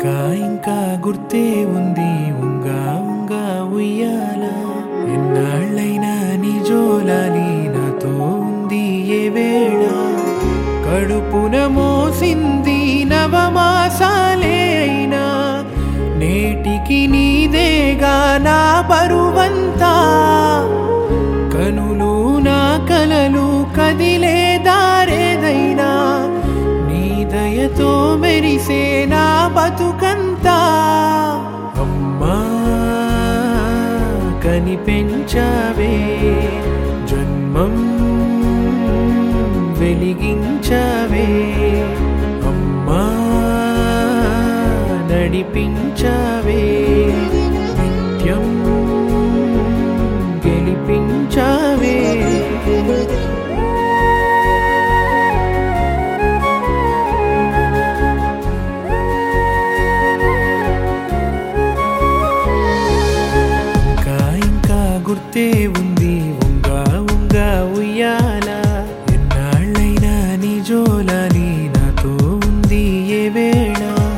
ఇంకా ఇంకా గుర్తే ఉంది ఉంగా ఉంగా ఉయ్యాల ఎన్నాళ్ళైనా నీ జోలాలి నాతో ఉంది ఏ వేళ కడుపున మోసింది నవమాసాలే అయినా నేటికి నీదేగా నా బరువంతా కనులు నా కలలు కదిలే దారేదైనా నీ దయతో మెరిసే నా బతుకంతా అమ్మా కనిపెంచావే జన్మం వెలిగించావే అమ్మా నడిపించావే నిత్యం గెలిపించావే ఇంకా ఇంకా గుర్తే ఉంది ఉంగా ఉంగా ఉయ్యాల ఎన్నాళ్ళైనా నీ జోలాలి నాతో ఉంది ఏ వేళ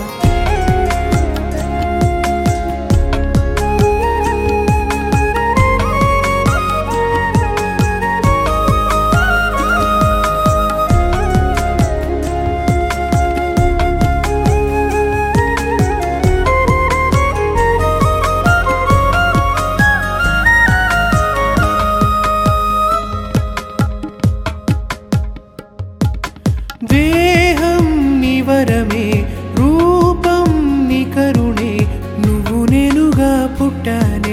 దేహం నివరమే రూపం ని కరుణే నువ్వు నేనుగా పుట్టాను